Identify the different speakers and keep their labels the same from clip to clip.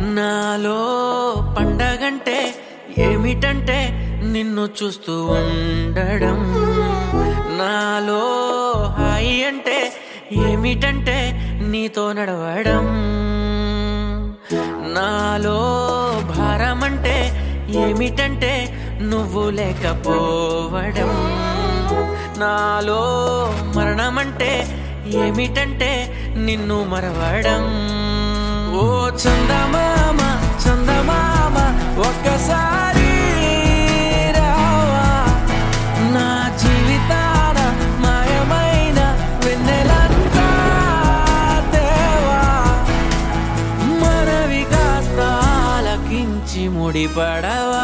Speaker 1: నాలో పండగంటే ఏమిటంటే నిన్ను చూస్తూ ఉండడం నాలో హాయి అంటే ఏమిటంటే నీతో నడవడం నాలో భారం అంటే ఏమిటంటే నువ్వు లేకపోవడం నాలో మరణమంటే ఏమిటంటే నిన్ను మరవడం ఓ చందమామ చందమామ ఒక్కసారి రావా నా జీవితాన మాయమైన వెన్నెలంతా దేవా మనవి కాస్త ఆలకించి ముడిపడవా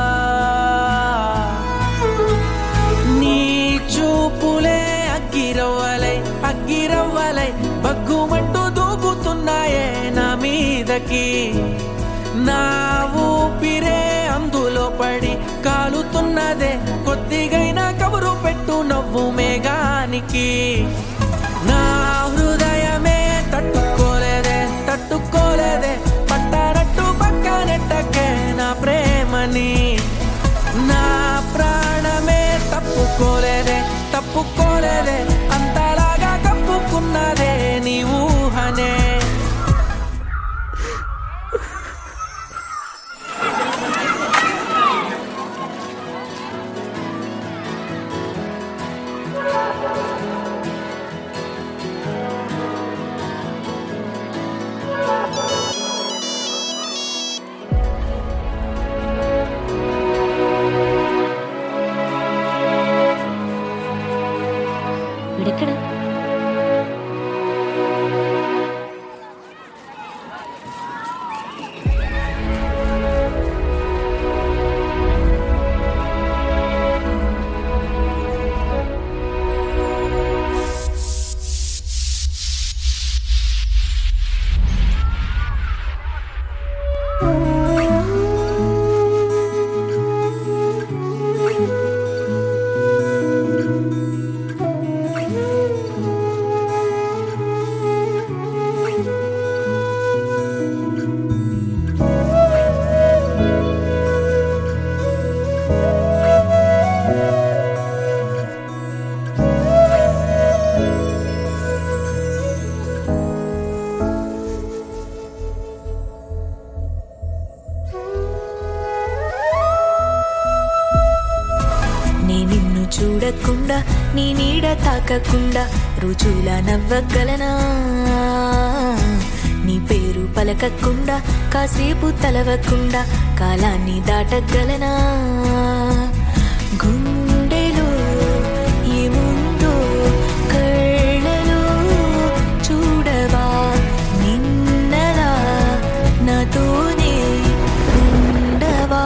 Speaker 1: నీ చూపులే అగ్గిరవ్వలై అగ్గిరవ్వలై బగ్గుమంటూ దూకుతున్నాయే నా మీదకి నా ఊపిరే అందులో పడి కాలుతున్నదే కొద్దిగైనా కబురు పెట్టు నవ్వు మేఘానికి నా హృదయమే తట్టుకోలేదే తట్టుకోలేదే పట్టారట్టు పక్కనెట్టకే నా ప్రేమని నా ప్రాణమే తప్పుకోలేదే తప్పుకోలేదే అంతలాగా కప్పుకున్నదే నీ ఊహనే
Speaker 2: వీడెక్కడ
Speaker 3: నే నిన్ను చూడకుండా నీ నీడ తాకకుండా రుజుల నవ్వగలనా నీ పేరు పలకకుండా కాసేపు తలవకుండా కాలాన్ని దాటగలనా గుండెలో ఏముందో కళ్ళలో చూడవా నిన్నలా నాతోనే ఉండవా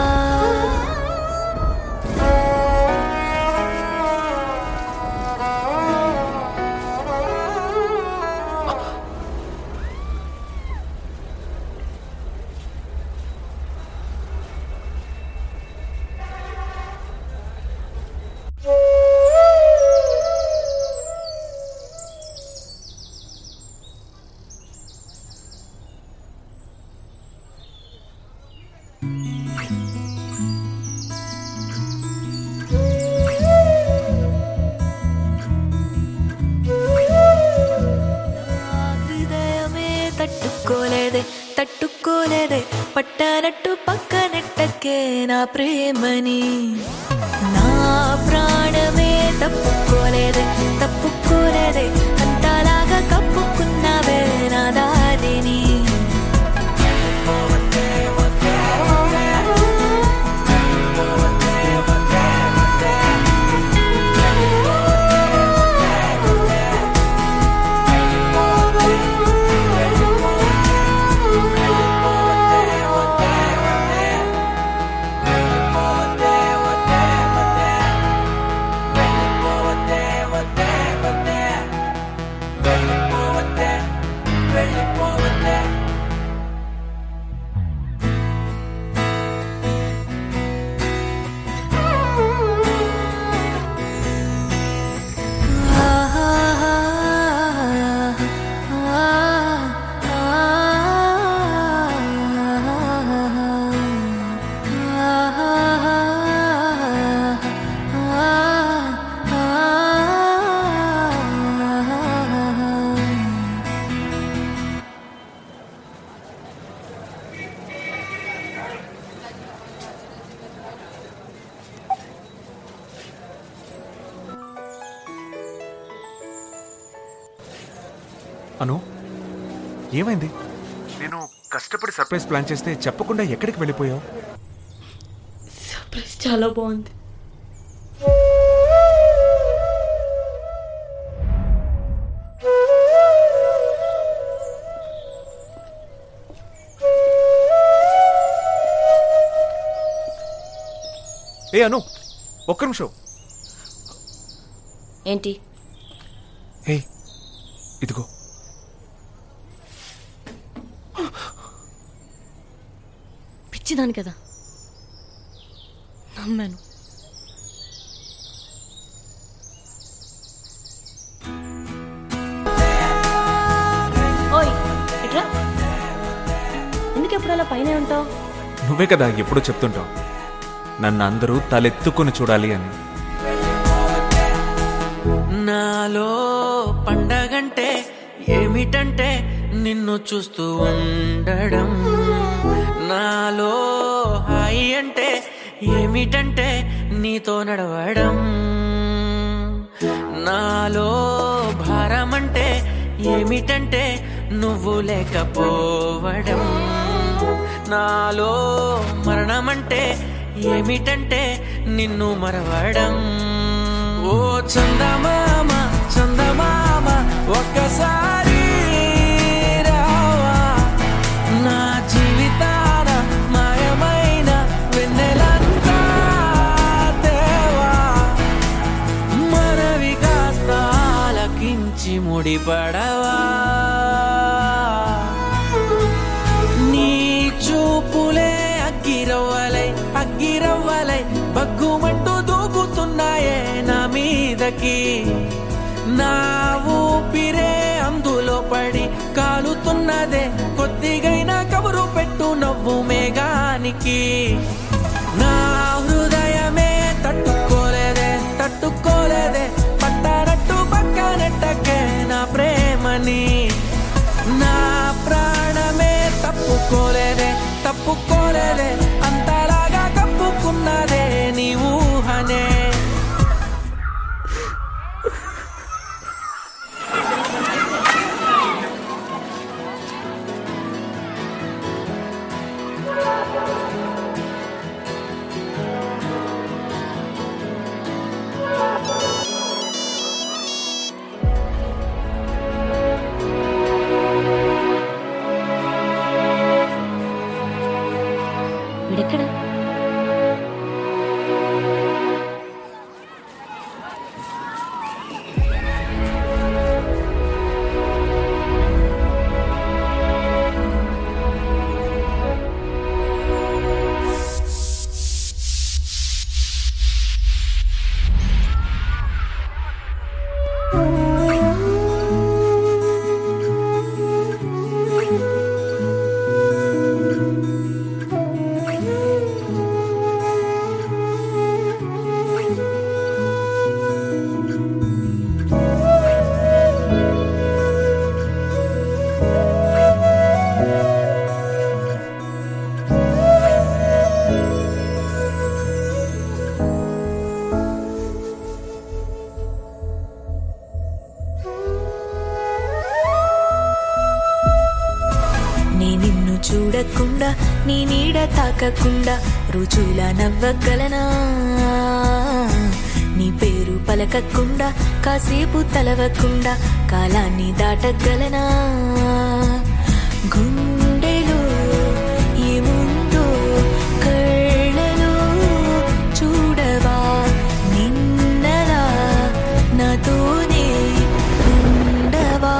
Speaker 3: హృదయమే తట్టుకోలేదే తట్టుకోలేదే పట్టనట్టు పక్కనెట్టకే నా ప్రేమని నా ప్రాణమే తప్పుకోలేదే తప్పుకోలేదే అంతలాగా కప్పుకున్నావే నా దారిని
Speaker 1: వెళ్ళిపోవద్దే
Speaker 2: అను ఏమైంది నేను కష్టపడి సర్ప్రైజ్ ప్లాన్ చేస్తే చెప్పకుండా ఎక్కడికి వెళ్ళిపోయావు
Speaker 4: సర్ప్రైజ్ చాలా బాగుంది
Speaker 2: ఏ అను ఒక్క నిమిషం
Speaker 4: ఏంటి
Speaker 2: హే ఇదిగో
Speaker 4: పిచ్చిదాని కదా నమ్మాను ఓయ్ ఎట్లా ఎందుకు ఎప్పుడు అలా పైన ఉంటావు
Speaker 2: నువ్వే కదా ఎప్పుడూ చెప్తుంటావు నన్ను అందరూ తలెత్తుకొని చూడాలి అని
Speaker 1: నాలో పండగంటే ఏమిటంటే నిన్ను చూస్తూ ఉండడం నాలో హాయి అంటే ఏమిటంటే నీతో నడవడం నాలో భారం అంటే ఏమిటంటే నువ్వు లేకపోవడం నాలో మరణమంటే ఏమిటంటే నిన్ను మరవడం ఓ చందమామ చందమామ ఒక్కసారి రావా నా జీవితాన మాయమైన వెన్నెలంతా తేవా మనవి కాస్త ఆలకించి ముడిపడవా నీ చూపులే అగ్గిరవ్వలై అగ్గిరవ్వలై బగ్గుమంటూ దూకుతున్నాయే నా మీదకి నా ఊపిరే అందులో పడి కాలుతున్నదే కొద్దిగైనా కబురు పెట్టు నవ్వు మేఘానికి నా హృదయమే తట్టుకోలేదే తట్టుకోలేదే పట్టారట్టు పక్కనెట్టకే నా ప్రేమని నా ప్రాణమే తప్పుకోలేదే తప్పుకోలేదే అంతలాగా కప్పుకున్నదే నీ ఊహనే
Speaker 4: వీడెక్కడ
Speaker 3: నీ నిన్ను చూడకుండా నీ నీడ తాకకుండా రుచుల నవ్వగలనా నీ పేరు పలకకుండా కాసేపు తలవకుండా కాలాన్ని దాటగలనా గుండెలో ఏముందో కళ్ళలో చూడవా నిన్నలా నాతోనే ఉండవా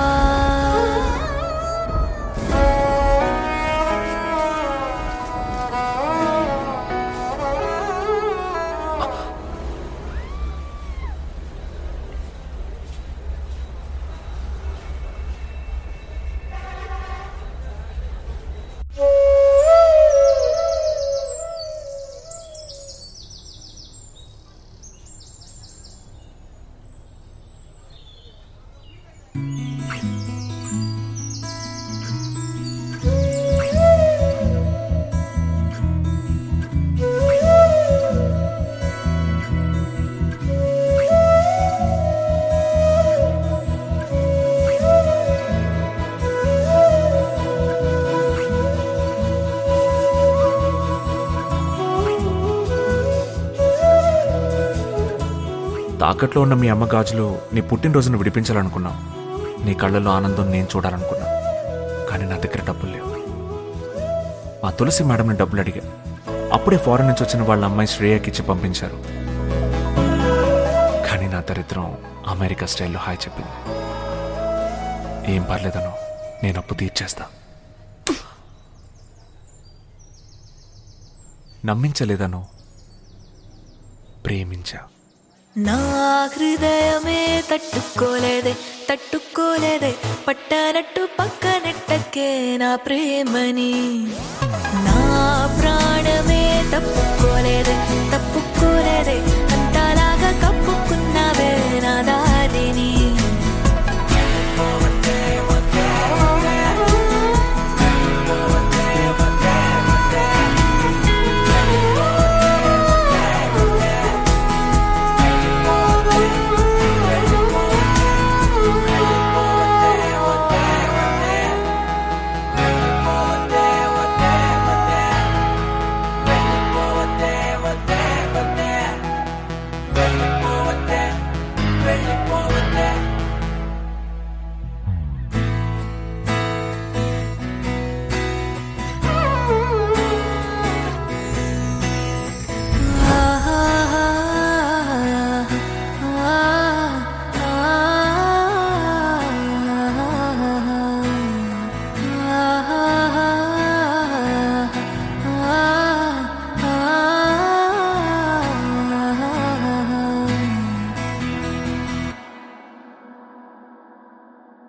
Speaker 2: తాకట్లో ఉన్న మీ అమ్మ గాజులు నీ పుట్టినరోజును విడిపించాలనుకున్నావు నీ కళ్ళల్లో ఆనందం నేను చూడాలనుకున్నా కానీ నా దగ్గర డబ్బులు లేవు మా తులసి మేడంని డబ్బులు అడిగా అప్పుడే ఫారెన్ నుంచి వచ్చిన వాళ్ళ అమ్మాయి శ్రేయకి ఇచ్చి పంపించారు కానీ నా దరిద్రం అమెరికా స్టైల్లో హాయ్ చెప్పింది ఏం పర్లేదను నేను అప్పు తీర్చేస్తా నమ్మించలేదను ప్రేమించా
Speaker 3: నా హృదయమే తట్టుకోలేదే తట్టుకోలేదే పట్టనట్టు పక్కనెట్టకే నా ప్రేమని నా ప్రాణమే తప్పుకోలేదే తప్పుకోలేదే